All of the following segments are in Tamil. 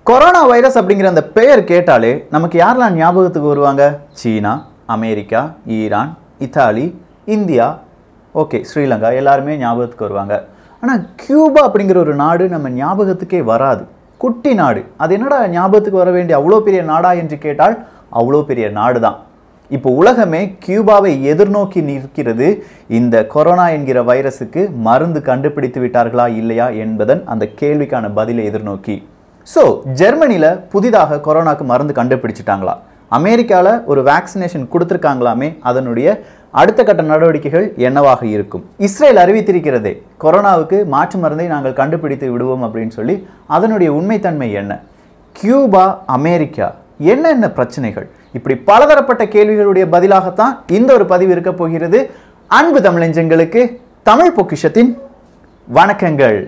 கொரோனா வைரஸ் அப்படிங்கிற அந்த பெயர் கேட்டாலே நமக்கு யாரெல்லாம் ஞாபகத்துக்கு வருவாங்க சீனா அமெரிக்கா ஈரான் இத்தாலி இந்தியா ஓகே ஸ்ரீலங்கா எல்லாருமே ஞாபகத்துக்கு வருவாங்க ஆனால் கியூபா அப்படிங்கிற ஒரு நாடு நம்ம ஞாபகத்துக்கே வராது குட்டி நாடு அது என்னடா ஞாபகத்துக்கு வர வேண்டிய அவ்வளோ பெரிய நாடா என்று கேட்டால் அவ்வளோ பெரிய நாடு தான் இப்போ உலகமே கியூபாவை எதிர்நோக்கி நிற்கிறது இந்த கொரோனா என்கிற வைரஸுக்கு மருந்து கண்டுபிடித்து விட்டார்களா இல்லையா என்பதன் அந்த கேள்விக்கான பதிலை எதிர்நோக்கி ஸோ ஜெர்மனியில் புதிதாக கொரோனாக்கு மருந்து கண்டுபிடிச்சிட்டாங்களா அமெரிக்காவில் ஒரு வேக்சினேஷன் கொடுத்துருக்காங்களாமே அதனுடைய அடுத்த கட்ட நடவடிக்கைகள் என்னவாக இருக்கும் இஸ்ரேல் அறிவித்திருக்கிறதே கொரோனாவுக்கு மாற்று மருந்தை நாங்கள் கண்டுபிடித்து விடுவோம் அப்படின்னு சொல்லி அதனுடைய உண்மைத்தன்மை என்ன கியூபா அமெரிக்கா என்னென்ன பிரச்சனைகள் இப்படி பலதரப்பட்ட கேள்விகளுடைய பதிலாகத்தான் இந்த ஒரு பதிவு இருக்க போகிறது அன்பு தமிழஞ்சங்களுக்கு தமிழ் பொக்கிஷத்தின் வணக்கங்கள்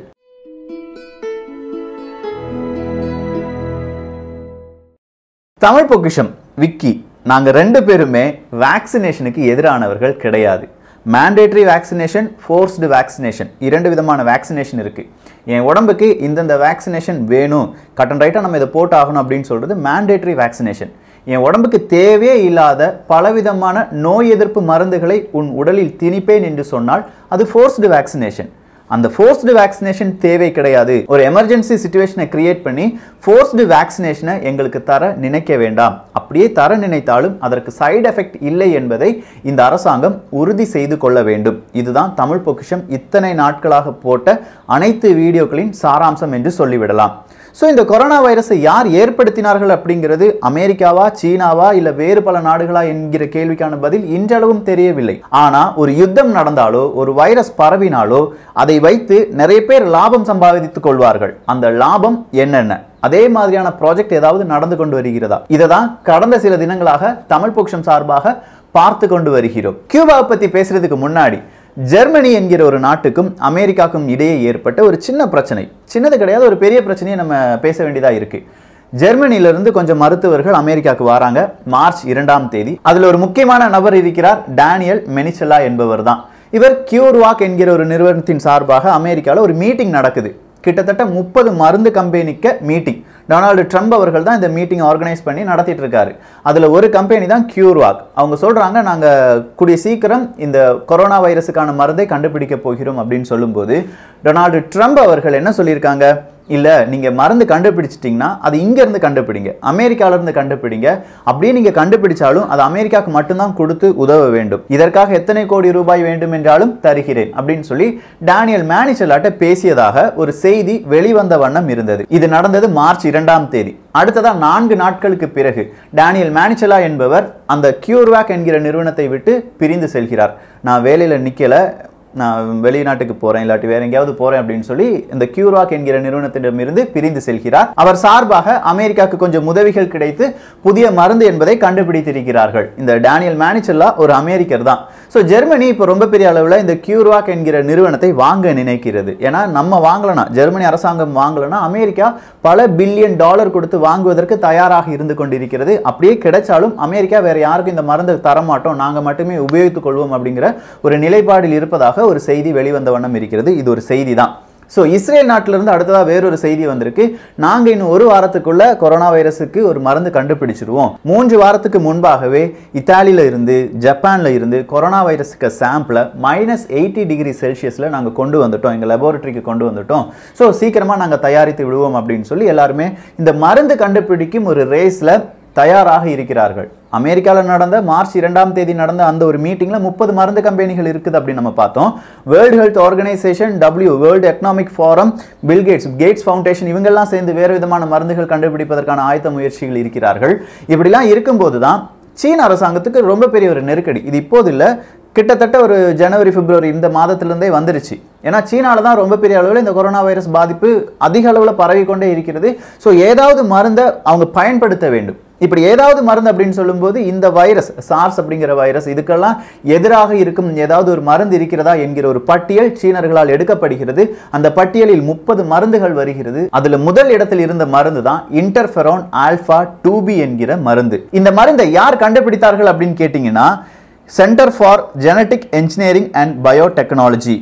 தமிழ் பொக்கிஷம் விக்கி நாங்கள் ரெண்டு பேருமே வேக்சினேஷனுக்கு எதிரானவர்கள் கிடையாது மேண்டேட்ரி வேக்சினேஷன் ஃபோர்ஸ்டு வேக்சினேஷன் இரண்டு விதமான வேக்சினேஷன் இருக்குது என் உடம்புக்கு இந்தந்த வேக்சினேஷன் வேணும் கட்டன் ரைட்டாக நம்ம இதை போட்டாகணும் அப்படின்னு சொல்கிறது மேண்டேட்ரி வேக்சினேஷன் என் உடம்புக்கு தேவையே இல்லாத பலவிதமான நோய் எதிர்ப்பு மருந்துகளை உன் உடலில் திணிப்பேன் என்று சொன்னால் அது ஃபோர்ஸ்டு வேக்சினேஷன் அந்த ஃபோர்ஸ்டு வேக்சினேஷன் தேவை கிடையாது ஒரு எமர்ஜென்சி சுச்சுவேஷனை கிரியேட் பண்ணி ஃபோர்ஸ்டு வேக்சினேஷனை எங்களுக்கு தர நினைக்க வேண்டாம் அப்படியே தர நினைத்தாலும் அதற்கு சைடு எஃபெக்ட் இல்லை என்பதை இந்த அரசாங்கம் உறுதி செய்து கொள்ள வேண்டும் இதுதான் தமிழ் பொக்கிஷம் இத்தனை நாட்களாக போட்ட அனைத்து வீடியோக்களின் சாராம்சம் என்று சொல்லிவிடலாம் ஸோ இந்த கொரோனா வைரஸை யார் ஏற்படுத்தினார்கள் அப்படிங்கிறது அமெரிக்காவா சீனாவா இல்லை வேறு பல நாடுகளா என்கிற கேள்விக்கான பதில் இன்றளவும் தெரியவில்லை ஆனால் ஒரு யுத்தம் நடந்தாலோ ஒரு வைரஸ் பரவினாலோ அதை வைத்து நிறைய பேர் லாபம் சம்பாதித்துக் கொள்வார்கள் அந்த லாபம் என்னென்ன அதே மாதிரியான ப்ராஜெக்ட் ஏதாவது நடந்து கொண்டு வருகிறதா இதை தான் கடந்த சில தினங்களாக தமிழ் பொக்ஷம் சார்பாக பார்த்து கொண்டு வருகிறோம் கியூபாவை பற்றி பேசுறதுக்கு முன்னாடி ஜெர்மனி என்கிற ஒரு நாட்டுக்கும் அமெரிக்காவுக்கும் இடையே ஏற்பட்ட ஒரு சின்ன பிரச்சனை சின்னது கிடையாது ஒரு பெரிய பிரச்சனையை நம்ம பேச வேண்டியதாக இருக்கு ஜெர்மனியிலிருந்து கொஞ்சம் மருத்துவர்கள் அமெரிக்காவுக்கு வராங்க மார்ச் இரண்டாம் தேதி அதில் ஒரு முக்கியமான நபர் இருக்கிறார் டேனியல் மெனிச்சலா என்பவர் தான் இவர் கியூர்வாக் என்கிற ஒரு நிறுவனத்தின் சார்பாக அமெரிக்காவில் ஒரு மீட்டிங் நடக்குது கிட்டத்தட்ட முப்பது மருந்து கம்பெனிக்க மீட்டிங் டொனால்டு ட்ரம்ப் அவர்கள் தான் இந்த மீட்டிங் ஆர்கனைஸ் பண்ணி நடத்திட்டு இருக்காரு அதில் ஒரு கம்பெனி தான் கியூர்வாக் அவங்க சொல்கிறாங்க நாங்கள் கூடிய சீக்கிரம் இந்த கொரோனா வைரஸுக்கான மருந்தை கண்டுபிடிக்க போகிறோம் அப்படின்னு சொல்லும்போது டொனால்டு ட்ரம்ப் அவர்கள் என்ன சொல்லியிருக்காங்க இல்லை நீங்கள் மருந்து கண்டுபிடிச்சிட்டிங்கன்னா அது இங்கேருந்து கண்டுபிடிங்க அமெரிக்காவிலேருந்து கண்டுபிடிங்க அப்படியே நீங்கள் கண்டுபிடிச்சாலும் அது அமெரிக்காவுக்கு மட்டும்தான் கொடுத்து உதவ வேண்டும் இதற்காக எத்தனை கோடி ரூபாய் வேண்டும் என்றாலும் தருகிறேன் அப்படின்னு சொல்லி டேனியல் மேனிச்சலாட்ட பேசியதாக ஒரு செய்தி வெளிவந்த வண்ணம் இருந்தது இது நடந்தது மார்ச் இரண்டாம் தேதி அடுத்ததா நான்கு நாட்களுக்கு பிறகு டேனியல் மேனிச்சலா என்பவர் அந்த கியூர்வேக் என்கிற நிறுவனத்தை விட்டு பிரிந்து செல்கிறார் நான் வேலையில் நிற்கல நான் வெளிநாட்டுக்கு போறேன் இல்லாட்டி வேற எங்கேயாவது போறேன் அப்படின்னு சொல்லி இந்த கியூராக் என்கிற நிறுவனத்திடமிருந்து பிரிந்து செல்கிறார் அவர் சார்பாக அமெரிக்காவுக்கு கொஞ்சம் உதவிகள் கிடைத்து புதிய மருந்து என்பதை கண்டுபிடித்திருக்கிறார்கள் இந்த டேனியல் மேனிச்சல்லா ஒரு அமெரிக்கர் தான் ஸோ ஜெர்மனி இப்போ ரொம்ப பெரிய அளவில் இந்த கியூர்வாக் என்கிற நிறுவனத்தை வாங்க நினைக்கிறது ஏன்னா நம்ம வாங்கலனா ஜெர்மனி அரசாங்கம் வாங்கலனா அமெரிக்கா பல பில்லியன் டாலர் கொடுத்து வாங்குவதற்கு தயாராக இருந்து கொண்டிருக்கிறது அப்படியே கிடைச்சாலும் அமெரிக்கா வேற யாருக்கும் இந்த மருந்து தரமாட்டோம் நாங்கள் மட்டுமே உபயோகித்துக் கொள்வோம் அப்படிங்கிற ஒரு நிலைப்பாடில் இருப்பதாக ஒரு செய்தி வெளிவந்த வண்ணம் இருக்கிறது இது ஒரு செய்தி தான் ஸோ இஸ்ரேல் நாட்டிலிருந்து அடுத்ததாக வேறொரு செய்தி வந்திருக்கு நாங்கள் இன்னும் ஒரு வாரத்துக்குள்ள கொரோனா வைரஸுக்கு ஒரு மருந்து கண்டுபிடிச்சிருவோம் மூன்று வாரத்துக்கு முன்பாகவே இத்தாலியில இருந்து ஜப்பான்ல இருந்து கொரோனா வைரஸுக்கு சாம்பிளை மைனஸ் எயிட்டி டிகிரி செல்சியஸில் நாங்கள் கொண்டு வந்துட்டோம் எங்கள் லெபார்ட்டரிக்கு கொண்டு வந்துட்டோம் ஸோ சீக்கிரமாக நாங்கள் தயாரித்து விடுவோம் அப்படின்னு சொல்லி எல்லாருமே இந்த மருந்து கண்டுபிடிக்கும் ஒரு ரேஸில் தயாராக இருக்கிறார்கள் அமெரிக்காவில் நடந்த மார்ச் இரண்டாம் தேதி நடந்த அந்த ஒரு மீட்டிங்கில் முப்பது மருந்து கம்பெனிகள் இருக்குது அப்படின்னு நம்ம பார்த்தோம் World Health Organisation W World Economic Forum Bill Gates Gates Foundation இவங்கெல்லாம் சேர்ந்து வேறு விதமான மருந்துகள் கண்டுபிடிப்பதற்கான ஆயத்த முயற்சிகள் இருக்கிறார்கள் இப்படிலாம் இருக்கும்போது தான் சீன அரசாங்கத்துக்கு ரொம்ப பெரிய ஒரு நெருக்கடி இது இப்போது இல்லை கிட்டத்தட்ட ஒரு ஜனவரி பிப்ரவரி இந்த மாதத்திலிருந்தே வந்துருச்சு ஏன்னா சீனால தான் ரொம்ப பெரிய அளவில் இந்த கொரோனா வைரஸ் பாதிப்பு அதிக அளவில் பரவி கொண்டே இருக்கிறது ஸோ ஏதாவது மருந்தை அவங்க பயன்படுத்த வேண்டும் இப்படி ஏதாவது மருந்து அப்படின்னு சொல்லும்போது இந்த வைரஸ் சார்ஸ் அப்படிங்கிற வைரஸ் இதுக்கெல்லாம் எதிராக இருக்கும் ஏதாவது ஒரு மருந்து இருக்கிறதா என்கிற ஒரு பட்டியல் சீனர்களால் எடுக்கப்படுகிறது அந்த பட்டியலில் முப்பது மருந்துகள் வருகிறது அதுல முதல் இடத்தில் இருந்த மருந்து தான் இன்டர்ஃபெரோன் ஆல்பா டூபி என்கிற மருந்து இந்த மருந்தை யார் கண்டுபிடித்தார்கள் அப்படின்னு கேட்டிங்கன்னா Centre for Genetic Engineering and Biotechnology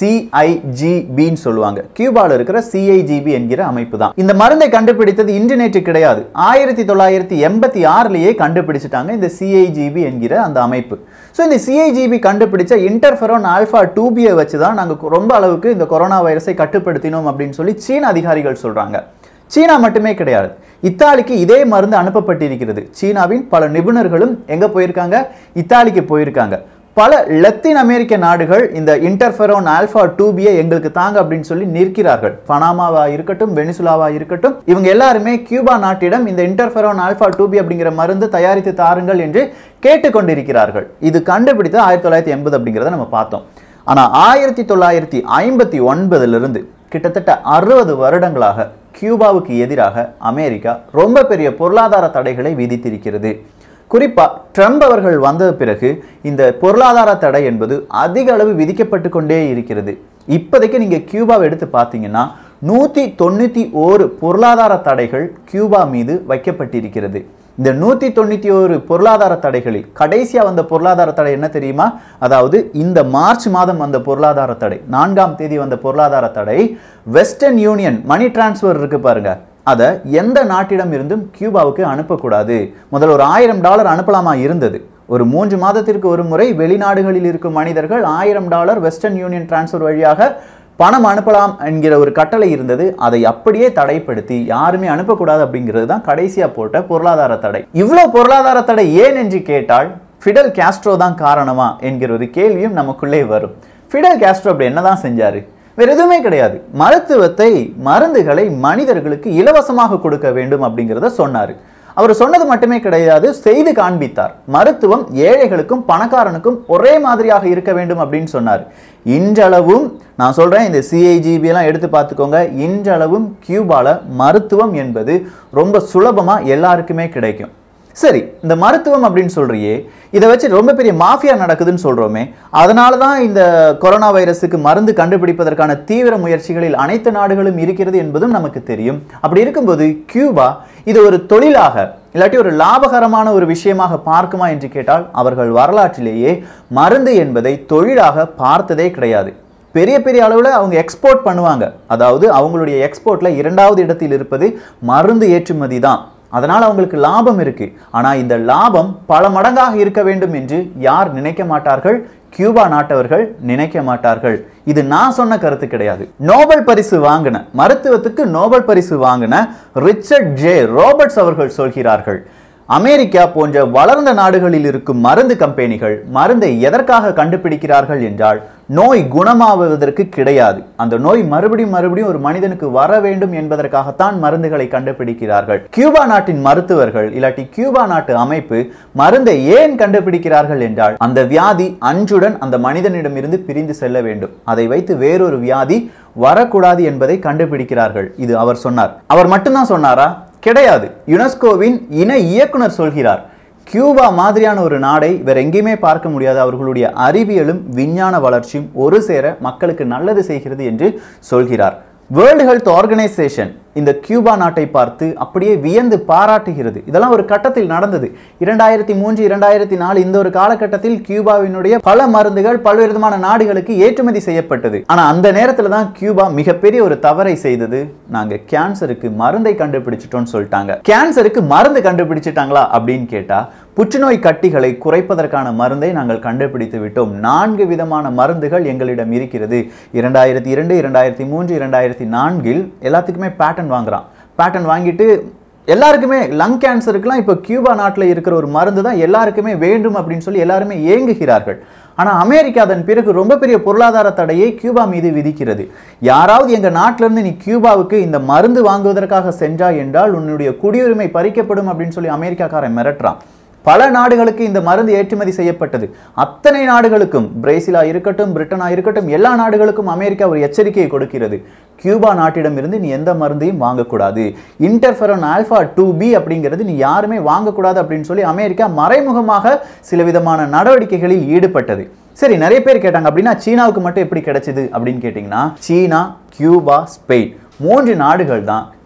சிஐஜிபின்னு சொல்லுவாங்க கியூபால இருக்கிற சிஐஜிபி என்கிற அமைப்பு தான் இந்த மருந்தை கண்டுபிடித்தது இன்று நேற்று கிடையாது ஆயிரத்தி தொள்ளாயிரத்தி எண்பத்தி ஆறுலயே கண்டுபிடிச்சிட்டாங்க இந்த சிஐஜிபி என்கிற அந்த அமைப்பு ஸோ இந்த சிஐஜிபி கண்டுபிடிச்ச இன்டர்ஃபெரோன் ஆல்ஃபா டூபியை வச்சு தான் நாங்கள் ரொம்ப அளவுக்கு இந்த கொரோனா வைரஸை கட்டுப்படுத்தினோம் அப்படின்னு சொல்லி சீன அதிகாரிகள் சொல்றாங்க சீனா மட்டுமே கிடையாது இத்தாலிக்கு இதே மருந்து அனுப்பப்பட்டிருக்கிறது சீனாவின் பல நிபுணர்களும் எங்க போயிருக்காங்க இத்தாலிக்கு போயிருக்காங்க பல லத்தீன் அமெரிக்க நாடுகள் இந்த இன்டர்ஃபெரோன் ஆல்ஃபா டூபியை எங்களுக்கு தாங்க அப்படின்னு சொல்லி நிற்கிறார்கள் பனாமாவா இருக்கட்டும் வெனிசுலாவா இருக்கட்டும் இவங்க எல்லாருமே கியூபா நாட்டிடம் இந்த இன்டர்ஃபெரோன் ஆல்ஃபா டூபி அப்படிங்கிற மருந்து தயாரித்து தாருங்கள் என்று கேட்டுக்கொண்டிருக்கிறார்கள் இது கண்டுபிடித்து ஆயிரத்தி தொள்ளாயிரத்தி எண்பது அப்படிங்கிறத நம்ம பார்த்தோம் ஆனா ஆயிரத்தி தொள்ளாயிரத்தி ஐம்பத்தி ஒன்பதிலிருந்து கிட்டத்தட்ட அறுபது வருடங்களாக கியூபாவுக்கு எதிராக அமெரிக்கா ரொம்ப பெரிய பொருளாதார தடைகளை விதித்திருக்கிறது குறிப்பா ட்ரம்ப் அவர்கள் வந்த பிறகு இந்த பொருளாதார தடை என்பது அதிக அளவு விதிக்கப்பட்டு கொண்டே இருக்கிறது இப்போதைக்கு நீங்க கியூபாவை எடுத்து பார்த்தீங்கன்னா நூத்தி தொண்ணூத்தி ஓரு பொருளாதார தடைகள் கியூபா மீது வைக்கப்பட்டிருக்கிறது இந்த நூத்தி தொண்ணூத்தி ஒரு பொருளாதார தடைகளில் கடைசியா வந்த பொருளாதார தடை என்ன தெரியுமா அதாவது இந்த மார்ச் மாதம் வந்த பொருளாதார தடை நான்காம் தேதி வந்த பொருளாதார தடை வெஸ்டர்ன் யூனியன் மணி டிரான்ஸ்ஃபர் இருக்கு பாருங்க அதை எந்த நாட்டிடம் இருந்தும் கியூபாவுக்கு அனுப்பக்கூடாது முதல்ல ஒரு ஆயிரம் டாலர் அனுப்பலாமா இருந்தது ஒரு மூன்று மாதத்திற்கு ஒரு முறை வெளிநாடுகளில் இருக்கும் மனிதர்கள் ஆயிரம் டாலர் வெஸ்டர்ன் யூனியன் டிரான்ஸ்ஃபர் வழியாக பணம் அனுப்பலாம் என்கிற ஒரு கட்டளை இருந்தது அதை அப்படியே தடைப்படுத்தி யாருமே அனுப்பக்கூடாது அப்படிங்கிறது தான் கடைசியா போட்ட பொருளாதார தடை இவ்வளோ பொருளாதார தடை ஏன் என்று கேட்டால் ஃபிடல் காஸ்ட்ரோ தான் காரணமா என்கிற ஒரு கேள்வியும் நமக்குள்ளே வரும் ஃபிடல் காஸ்ட்ரோ அப்படி என்னதான் செஞ்சாரு வேற எதுவுமே கிடையாது மருத்துவத்தை மருந்துகளை மனிதர்களுக்கு இலவசமாக கொடுக்க வேண்டும் அப்படிங்கிறத சொன்னாரு அவர் சொன்னது மட்டுமே கிடையாது செய்து காண்பித்தார் மருத்துவம் ஏழைகளுக்கும் பணக்காரனுக்கும் ஒரே மாதிரியாக இருக்க வேண்டும் அப்படின்னு சொன்னார் இன்றளவும் நான் சொல்றேன் இந்த சிஐஜிபி எல்லாம் எடுத்து பார்த்துக்கோங்க இன்றளவும் கியூபால மருத்துவம் என்பது ரொம்ப சுலபமா எல்லாருக்குமே கிடைக்கும் சரி இந்த மருத்துவம் அப்படின்னு சொல்றியே இதை வச்சு ரொம்ப பெரிய மாஃபியா நடக்குதுன்னு சொல்றோமே அதனால தான் இந்த கொரோனா வைரஸுக்கு மருந்து கண்டுபிடிப்பதற்கான தீவிர முயற்சிகளில் அனைத்து நாடுகளும் இருக்கிறது என்பதும் நமக்கு தெரியும் அப்படி இருக்கும்போது கியூபா இது ஒரு தொழிலாக இல்லாட்டி ஒரு லாபகரமான ஒரு விஷயமாக பார்க்குமா என்று கேட்டால் அவர்கள் வரலாற்றிலேயே மருந்து என்பதை தொழிலாக பார்த்ததே கிடையாது பெரிய பெரிய அளவில் அவங்க எக்ஸ்போர்ட் பண்ணுவாங்க அதாவது அவங்களுடைய எக்ஸ்போர்ட்ல இரண்டாவது இடத்தில் இருப்பது மருந்து ஏற்றுமதி தான் அதனால் அவங்களுக்கு லாபம் இருக்கு ஆனா இந்த லாபம் பல மடங்காக இருக்க வேண்டும் என்று யார் நினைக்க மாட்டார்கள் கியூபா நாட்டவர்கள் நினைக்க மாட்டார்கள் இது நான் சொன்ன கருத்து கிடையாது நோபல் பரிசு வாங்கின மருத்துவத்துக்கு நோபல் பரிசு வாங்கின ரிச்சர்ட் ஜே ரோபர்ட்ஸ் அவர்கள் சொல்கிறார்கள் அமெரிக்கா போன்ற வளர்ந்த நாடுகளில் இருக்கும் மருந்து கம்பெனிகள் மருந்தை எதற்காக கண்டுபிடிக்கிறார்கள் என்றால் நோய் குணமாவதற்கு கிடையாது அந்த நோய் மறுபடியும் மறுபடியும் ஒரு மனிதனுக்கு வர வேண்டும் என்பதற்காகத்தான் மருந்துகளை கண்டுபிடிக்கிறார்கள் கியூபா நாட்டின் மருத்துவர்கள் இல்லாட்டி கியூபா நாட்டு அமைப்பு மருந்தை ஏன் கண்டுபிடிக்கிறார்கள் என்றால் அந்த வியாதி அன்றுடன் அந்த மனிதனிடமிருந்து பிரிந்து செல்ல வேண்டும் அதை வைத்து வேறொரு வியாதி வரக்கூடாது என்பதை கண்டுபிடிக்கிறார்கள் இது அவர் சொன்னார் அவர் மட்டும்தான் சொன்னாரா கிடையாது யுனெஸ்கோவின் இணை இயக்குனர் சொல்கிறார் கியூபா மாதிரியான ஒரு நாடை வேற எங்கேயுமே பார்க்க முடியாது அவர்களுடைய அறிவியலும் விஞ்ஞான வளர்ச்சியும் ஒரு சேர மக்களுக்கு நல்லது செய்கிறது என்று சொல்கிறார் வேர்ல்டு ஹெல்த் ஆர்கனைசேஷன் இந்த கியூபா நாட்டை பார்த்து அப்படியே வியந்து பாராட்டுகிறது இதெல்லாம் ஒரு கட்டத்தில் நடந்தது இரண்டாயிரத்தி மூன்று இரண்டாயிரத்தி நாலு இந்த ஒரு காலகட்டத்தில் கியூபாவினுடைய பல மருந்துகள் பல்வேறு விதமான நாடுகளுக்கு ஏற்றுமதி செய்யப்பட்டது ஆனா அந்த நேரத்துல தான் கியூபா மிகப்பெரிய ஒரு தவறை செய்தது நாங்க கேன்சருக்கு மருந்தை கண்டுபிடிச்சிட்டோம்னு சொல்லிட்டாங்க கேன்சருக்கு மருந்து கண்டுபிடிச்சிட்டாங்களா அப்படின்னு கேட்டா புற்றுநோய் கட்டிகளை குறைப்பதற்கான மருந்தை நாங்கள் கண்டுபிடித்து விட்டோம் நான்கு விதமான மருந்துகள் எங்களிடம் இருக்கிறது இரண்டாயிரத்தி இரண்டு இரண்டாயிரத்தி மூன்று இரண்டாயிரத்தி நான்கில் எல்லாத்துக்குமே பேட்டன் வாங்குறான் பேட்டன் வாங்கிட்டு எல்லாருக்குமே லங் கேன்சருக்குலாம் இப்போ கியூபா நாட்டில் இருக்கிற ஒரு மருந்து தான் எல்லாருக்குமே வேண்டும் அப்படின்னு சொல்லி எல்லாருமே ஏங்குகிறார்கள் ஆனால் அமெரிக்கா அதன் பிறகு ரொம்ப பெரிய பொருளாதார தடையை கியூபா மீது விதிக்கிறது யாராவது எங்கள் நாட்டிலிருந்து நீ கியூபாவுக்கு இந்த மருந்து வாங்குவதற்காக சென்றா என்றால் உன்னுடைய குடியுரிமை பறிக்கப்படும் அப்படின்னு சொல்லி அமெரிக்காக்காரன் மிரட்டுறான் பல நாடுகளுக்கு இந்த மருந்து ஏற்றுமதி செய்யப்பட்டது அத்தனை நாடுகளுக்கும் பிரேசிலா இருக்கட்டும் பிரிட்டனா இருக்கட்டும் எல்லா நாடுகளுக்கும் அமெரிக்கா ஒரு எச்சரிக்கையை கொடுக்கிறது கியூபா நாட்டிடமிருந்து நீ எந்த மருந்தையும் வாங்கக்கூடாது இன்டர்ஃபெரன் ஆல்ஃபா டூ பி அப்படிங்கிறது நீ யாருமே வாங்கக்கூடாது அப்படின்னு சொல்லி அமெரிக்கா மறைமுகமாக சில விதமான நடவடிக்கைகளில் ஈடுபட்டது சரி நிறைய பேர் கேட்டாங்க அப்படின்னா சீனாவுக்கு மட்டும் எப்படி கிடைச்சது அப்படின்னு கேட்டிங்கன்னா சீனா கியூபா ஸ்பெயின் மூன்று நாடுகள் தான்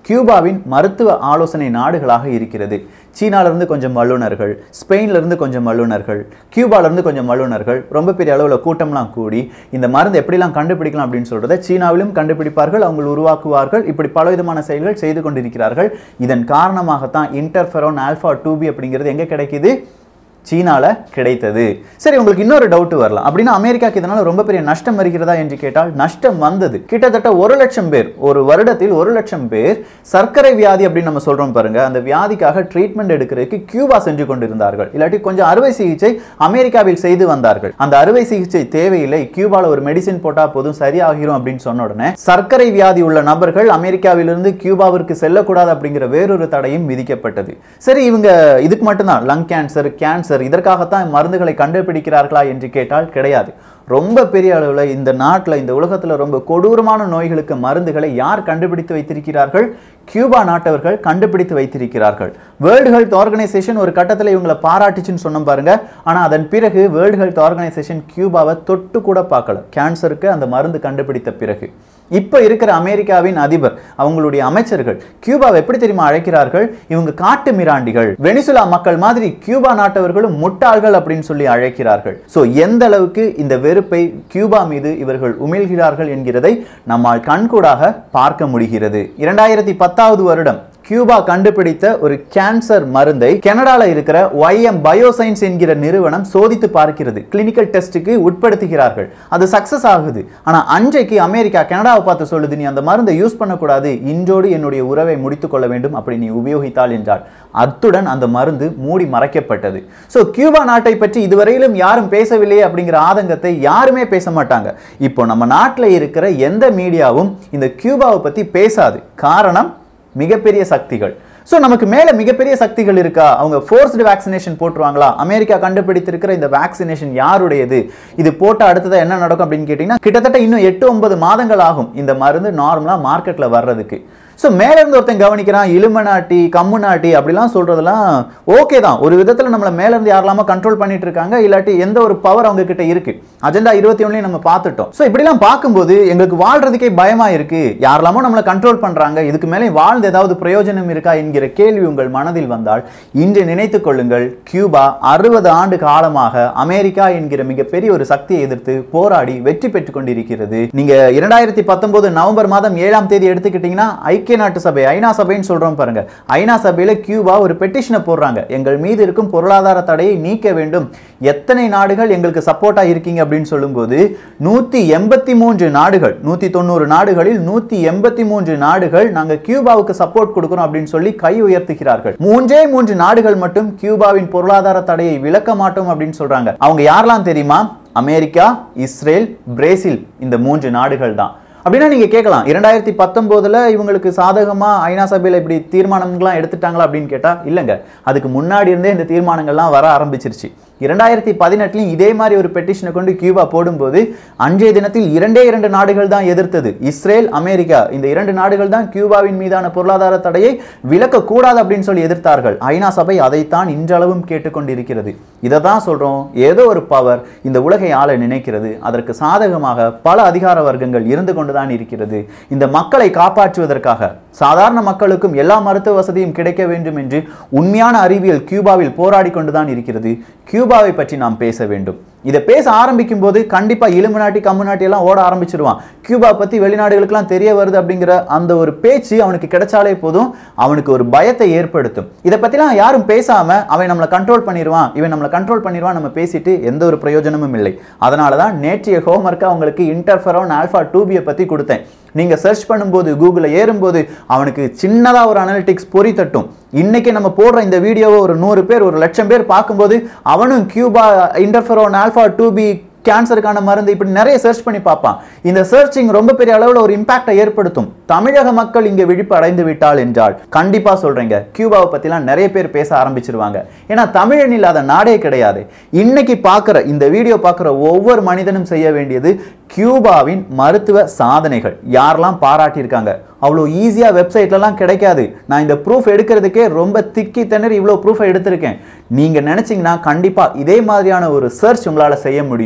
கியூபாவின் மருத்துவ ஆலோசனை நாடுகளாக இருக்கிறது சீனால இருந்து கொஞ்சம் வல்லுநர்கள் ஸ்பெயின்ல இருந்து கொஞ்சம் வல்லுநர்கள் கியூபால இருந்து கொஞ்சம் வல்லுநர்கள் ரொம்ப பெரிய அளவில் கூட்டம்லாம் கூடி இந்த மருந்து எப்படிலாம் கண்டுபிடிக்கலாம் அப்படின்னு சொல்றத சீனாவிலும் கண்டுபிடிப்பார்கள் அவங்க உருவாக்குவார்கள் இப்படி பலவிதமான செயல்கள் செய்து கொண்டிருக்கிறார்கள் இதன் காரணமாகத்தான் இன்டர்ஃபெரோன் ஆல்ஃபா டூபி அப்படிங்கிறது எங்க கிடைக்குது சீனால கிடைத்தது சரி உங்களுக்கு இன்னொரு டவுட் வரலாம் அப்படின்னா அமெரிக்காக்கு இதனால ரொம்ப பெரிய நஷ்டம் வருகிறதா என்று கேட்டால் நஷ்டம் வந்தது கிட்டத்தட்ட ஒரு லட்சம் பேர் ஒரு வருடத்தில் ஒரு லட்சம் பேர் சர்க்கரை வியாதி அப்படின்னு நம்ம சொல்றோம் பாருங்க அந்த வியாதிக்காக ட்ரீட்மெண்ட் எடுக்கிறதுக்கு கியூபா சென்று கொண்டிருந்தார்கள் இல்லாட்டி கொஞ்சம் அறுவை சிகிச்சை அமெரிக்காவில் செய்து வந்தார்கள் அந்த அறுவை சிகிச்சை தேவையில்லை கியூபால ஒரு மெடிசின் போட்டா போதும் சரியாகிரும் அப்படின்னு சொன்ன உடனே சர்க்கரை வியாதி உள்ள நபர்கள் அமெரிக்காவிலிருந்து கியூபாவிற்கு செல்லக்கூடாது அப்படிங்கிற வேறொரு தடையும் விதிக்கப்பட்டது சரி இவங்க இதுக்கு மட்டும்தான் லங் கேன்சர் கேன்சர் இதற்காகத்தான் மருந்துகளை கண்டுபிடிக்கிறார்களா என்று கேட்டால் கிடையாது ரொம்ப பெரிய அளவில் இந்த நாட்டில் இந்த உலகத்தில் ரொம்ப கொடூரமான நோய்களுக்கு மருந்துகளை யார் கண்டுபிடித்து வைத்திருக்கிறார்கள் கியூபா நாட்டவர்கள் கண்டுபிடித்து வைத்திருக்கிறார்கள் வேர்ல்டு ஹெல்த் ஆர்கனைசேஷன் ஒரு கட்டத்தில் இவங்களை பாராட்டுச்சுன்னு சொன்னோம் பாருங்க ஆனால் அதன் பிறகு வேர்ல்டு ஹெல்த் ஆர்கனைசேஷன் கியூபாவை தொட்டு கூட பார்க்கல கேன்சருக்கு அந்த மருந்து கண்டுபிடித்த பிறகு இப்போ இருக்கிற அமெரிக்காவின் அதிபர் அவங்களுடைய அமைச்சர்கள் கியூபாவை எப்படி தெரியுமா அழைக்கிறார்கள் இவங்க காட்டு மிராண்டிகள் வெனிசுலா மக்கள் மாதிரி கியூபா நாட்டவர்களும் முட்டாள்கள் அப்படின்னு சொல்லி அழைக்கிறார்கள் ஸோ எந்த அளவுக்கு இந்த வெறுப்பை கியூபா மீது இவர்கள் உமிழ்கிறார்கள் என்கிறதை நம்மால் கண்கூடாக பார்க்க முடிகிறது இரண்டாயிரத்தி பத்தாவது வருடம் கியூபா கண்டுபிடித்த ஒரு கேன்சர் மருந்தை கனடால இருக்கிற ஒய்எம் பயோசைன்ஸ் என்கிற நிறுவனம் சோதித்து பார்க்கிறது கிளினிக்கல் டெஸ்ட்டுக்கு உட்படுத்துகிறார்கள் அது சக்சஸ் ஆகுது ஆனா அன்றைக்கு அமெரிக்கா கனடாவை பார்த்து சொல்லுது நீ அந்த மருந்தை யூஸ் பண்ணக்கூடாது இன்றோடு என்னுடைய உறவை முடித்துக் கொள்ள வேண்டும் அப்படி நீ உபயோகித்தால் என்றால் அத்துடன் அந்த மருந்து மூடி மறைக்கப்பட்டது ஸோ கியூபா நாட்டை பற்றி இதுவரையிலும் யாரும் பேசவில்லையே அப்படிங்கிற ஆதங்கத்தை யாருமே பேச மாட்டாங்க இப்போ நம்ம நாட்டில் இருக்கிற எந்த மீடியாவும் இந்த கியூபாவை பத்தி பேசாது காரணம் மிகப்பெரிய சக்திகள் ஸோ நமக்கு மேலே மிகப்பெரிய சக்திகள் இருக்கா அவங்க ஃபோர்ஸ்டு வேக்சினேஷன் போட்டுருவாங்களா அமெரிக்கா கண்டுபிடித்திருக்கிற இந்த வேக்சினேஷன் யாருடையது இது போட்ட அடுத்ததாக என்ன நடக்கும் அப்படின்னு கேட்டிங்கன்னா கிட்டத்தட்ட இன்னும் எட்டு ஒன்பது மாதங்கள் ஆகும் இந்த மருந்து நார்மலாக மார்க்கெட்டில் வர்றதுக்கு ஸோ மேல இருந்து ஒருத்தன் கவனிக்கிறான் இலுமநாட்டி கம்முநாட்டி அப்படிலாம் சொல்றதெல்லாம் ஓகே தான் ஒரு விதத்தில் நம்மளை மேல இருந்து யாரெல்லாமோ கண்ட்ரோல் பண்ணிட்டு இருக்காங்க இல்லாட்டி எந்த ஒரு பவர் அவங்க கிட்ட இருக்கு அஜெண்டா இருபத்தி ஒன்லையும் நம்ம பார்த்துட்டோம் ஸோ இப்படிலாம் பார்க்கும்போது எங்களுக்கு வாழ்றதுக்கே பயமா இருக்கு யாரெல்லாமோ நம்மளை கண்ட்ரோல் பண்றாங்க இதுக்கு மேலே வாழ்ந்து ஏதாவது பிரயோஜனம் இருக்கா என்கிற கேள்வி உங்கள் மனதில் வந்தால் இன்று நினைத்துக் கொள்ளுங்கள் கியூபா அறுபது ஆண்டு காலமாக அமெரிக்கா என்கிற மிகப்பெரிய ஒரு சக்தியை எதிர்த்து போராடி வெற்றி பெற்றுக் கொண்டிருக்கிறது நீங்க இரண்டாயிரத்தி பத்தொன்பது நவம்பர் மாதம் ஏழாம் தேதி எடுத்துக்கிட்டீங்கன்னா ஐக்கிய நாட்டு சபை ஐநா சபைன்னு சொல்றோம் பாருங்க ஐநா சபையில கியூபா ஒரு பெட்டிஷனை போடுறாங்க எங்கள் மீது இருக்கும் பொருளாதார தடையை நீக்க வேண்டும் எத்தனை நாடுகள் எங்களுக்கு சப்போர்ட்டா இருக்கீங்க அப்படின்னு சொல்லும்போது நூத்தி எண்பத்தி மூன்று நாடுகள் நூத்தி தொண்ணூறு நாடுகளில் நூத்தி எண்பத்தி மூன்று நாடுகள் நாங்க கியூபாவுக்கு சப்போர்ட் கொடுக்கிறோம் அப்படின்னு சொல்லி கை உயர்த்துகிறார்கள் மூன்றே மூன்று நாடுகள் மட்டும் கியூபாவின் பொருளாதார தடையை விலக்க மாட்டோம் அப்படின்னு சொல்றாங்க அவங்க யாரெல்லாம் தெரியுமா அமெரிக்கா இஸ்ரேல் பிரேசில் இந்த மூன்று நாடுகள் தான் அப்படின்னா நீங்க கேட்கலாம் இரண்டாயிரத்தி பத்தொன்பதுல இவங்களுக்கு சாதகமா ஐநா சபையில இப்படி தீர்மானங்கள்லாம் எடுத்துட்டாங்களா அப்படின்னு கேட்டா இல்லைங்க அதுக்கு முன்னாடி இருந்தே இந்த தீர்மானங்கள்லாம் வர ஆரம்பிச்சிருச்சு இரண்டாயிரத்தி பதினெட்டுலையும் இதே மாதிரி ஒரு பெட்டிஷனை கொண்டு கியூபா போடும்போது அன்றைய தினத்தில் இரண்டே இரண்டு நாடுகள் தான் எதிர்த்தது இஸ்ரேல் அமெரிக்கா இந்த இரண்டு நாடுகள் தான் கியூபாவின் மீதான பொருளாதார தடையை விலக்க கூடாது அப்படின்னு சொல்லி எதிர்த்தார்கள் ஐநா சபை அதைத்தான் இன்றளவும் கேட்டுக்கொண்டிருக்கிறது இதை தான் சொல்றோம் ஏதோ ஒரு பவர் இந்த உலகை ஆள நினைக்கிறது அதற்கு சாதகமாக பல அதிகார வர்க்கங்கள் இருந்து கொண்டுதான் இருக்கிறது இந்த மக்களை காப்பாற்றுவதற்காக சாதாரண மக்களுக்கும் எல்லா மருத்துவ வசதியும் கிடைக்க வேண்டும் என்று உண்மையான அறிவியல் கியூபாவில் போராடி கொண்டுதான் இருக்கிறது கியூபாவை பற்றி நாம் பேச வேண்டும் இதை பேச ஆரம்பிக்கும் போது கண்டிப்பா இலுமினாட்டி கம்முனாட்டி எல்லாம் ஓட ஆரம்பிச்சிருவான் கியூபா பத்தி வெளிநாடுகளுக்கெல்லாம் தெரிய வருது அப்படிங்கிற அந்த ஒரு பேச்சு அவனுக்கு கிடைச்சாலே போதும் அவனுக்கு ஒரு பயத்தை ஏற்படுத்தும் இதை பத்திலாம் யாரும் பேசாம அவன் நம்மளை கண்ட்ரோல் பண்ணிடுவான் இவன் நம்மளை கண்ட்ரோல் பண்ணிடுவான் நம்ம பேசிட்டு எந்த ஒரு பிரயோஜனமும் இல்லை அதனால தான் நேற்றைய ஹோம்ஒர்க்கை அவங்களுக்கு இன்டர்ஃபெரோன் ஆல்ஃபா டூபியை பத்தி கொடுத்தேன் நீங்க சர்ச் பண்ணும்போது கூகுளில் ஏறும்போது அவனுக்கு சின்னதா ஒரு அனலிட்டிக்ஸ் பொறி தட்டும் இன்னைக்கு நம்ம போடுற இந்த வீடியோவை ஒரு நூறு பேர் ஒரு லட்சம் பேர் பார்க்கும்போது அவனும் கியூபா இன்டர்ஃபெரோன் ஆல்ஃபா டூபி கேன்சருக்கான மருந்து இப்படி நிறைய சர்ச் பண்ணி பார்ப்பான் இந்த சர்ச்சிங் ரொம்ப பெரிய அளவில் ஒரு இம்பாக்டை ஏற்படுத்தும் தமிழக மக்கள் இங்கே விழிப்பு அடைந்து விட்டால் என்றால் கண்டிப்பா சொல்றேங்க கியூபாவை பத்திலாம் நிறைய பேர் பேச ஆரம்பிச்சிருவாங்க ஏன்னா தமிழன் இல்லாத நாடே கிடையாது இன்னைக்கு பார்க்குற இந்த வீடியோ பார்க்குற ஒவ்வொரு மனிதனும் செய்ய வேண்டியது கியூபாவின் மருத்துவ சாதனைகள் யாரெல்லாம் பாராட்டியிருக்காங்க அவ்வளோ ஈஸியாக வெப்சைட்லலாம் கிடைக்காது நான் இந்த ப்ரூஃப் எடுக்கிறதுக்கே ரொம்ப திக்கி திணறி இவ்வளோ ப்ரூஃபை எடுத்திருக்கேன் நீங்கள் நினச்சிங்கன்னா கண்டிப்பாக இதே மாதிரியான ஒரு சர்ச் உங்களால் செய்ய முடியும்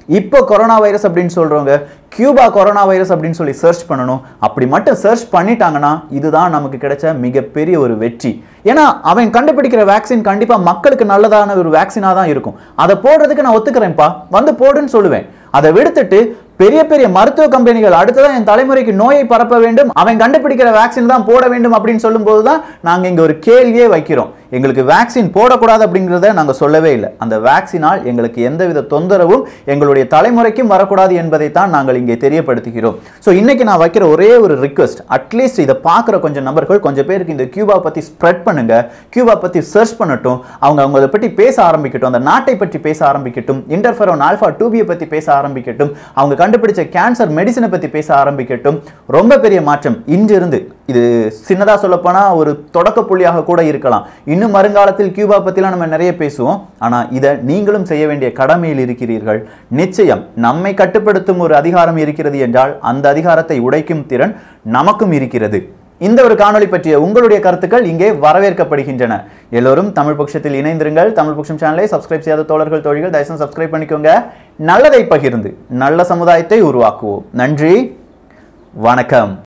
இப்போ கொரோனா வைரஸ் அப்படின்னு சொல்றவங்க கியூபா கொரோனா வைரஸ் அப்படின்னு சொல்லி சர்ச் பண்ணணும் அப்படி மட்டும் சர்ச் பண்ணிட்டாங்கன்னா இதுதான் நமக்கு கிடைச்ச மிகப்பெரிய ஒரு வெற்றி ஏன்னா அவன் கண்டுபிடிக்கிற வேக்சின் கண்டிப்பா மக்களுக்கு நல்லதான ஒரு வேக்சினா தான் இருக்கும் அதை போடுறதுக்கு நான் ஒத்துக்கிறேன்ப்பா வந்து போடுன்னு சொல்லுவேன் அதை விடுத்துட்டு பெரிய பெரிய மருத்துவ கம்பெனிகள் அடுத்ததான் என் தலைமுறைக்கு நோயை பரப்ப வேண்டும் அவன் கண்டுபிடிக்கிற வேக்சின் தான் போட வேண்டும் அப்படின்னு சொல்லும்போது தான் நாங்கள் இங்கே ஒரு கேள்வியே வைக்கிறோம் எங்களுக்கு வேக்சின் போடக்கூடாது அப்படிங்கிறத நாங்கள் சொல்லவே இல்லை அந்த வேக்சினால் எங்களுக்கு எந்தவித தொந்தரவும் எங்களுடைய தலைமுறைக்கும் வரக்கூடாது என்பதை தான் நாங்கள் இங்கே தெரியப்படுத்துகிறோம் ஸோ இன்னைக்கு நான் வைக்கிற ஒரே ஒரு ரிக்வெஸ்ட் அட்லீஸ்ட் இதை பார்க்குற கொஞ்சம் நபர்கள் கொஞ்சம் பேருக்கு இந்த கியூபா பற்றி ஸ்ப்ரெட் பண்ணுங்க கியூபா பற்றி சர்ச் பண்ணட்டும் அவங்க அவங்கள பற்றி பேச ஆரம்பிக்கட்டும் அந்த நாட்டை பற்றி பேச ஆரம்பிக்கட்டும் இன்டர்ஃபெரோன் ஆல்ஃபா டூபியை பற்றி பேச ஆரம்பிக்கட்டும் அவங்க கண்டுபிடிச்ச கேன்சர் மெடிசினை பற்றி பேச ஆரம்பிக்கட்டும் ரொம்ப பெரிய மாற்றம் இன்றிருந்து இது சின்னதாக சொல்லப்போனால் ஒரு தொடக்க புள்ளியாக கூட இருக்கலாம் இன்னும் வருங்காலத்தில் கியூபா பற்றிலாம் நம்ம நிறைய பேசுவோம் ஆனால் இதை நீங்களும் செய்ய வேண்டிய கடமையில் இருக்கிறீர்கள் நிச்சயம் நம்மை கட்டுப்படுத்தும் ஒரு அதிகாரம் இருக்கிறது என்றால் அந்த அதிகாரத்தை உடைக்கும் திறன் நமக்கும் இருக்கிறது இந்த ஒரு காணொளி பற்றிய உங்களுடைய கருத்துக்கள் இங்கே வரவேற்கப்படுகின்றன எல்லோரும் தமிழ் பட்சத்தில் இணைந்திருங்கள் தமிழ் பட்சம் சேனலை சப்ஸ்கிரைப் செய்யாத தோழர்கள் தோழிகள் தயவுசெய்து சப்ஸ்கிரைப் பண்ணிக்கோங்க நல்லதை பகிர்ந்து நல்ல சமுதாயத்தை உருவாக்குவோம் நன்றி வணக்கம்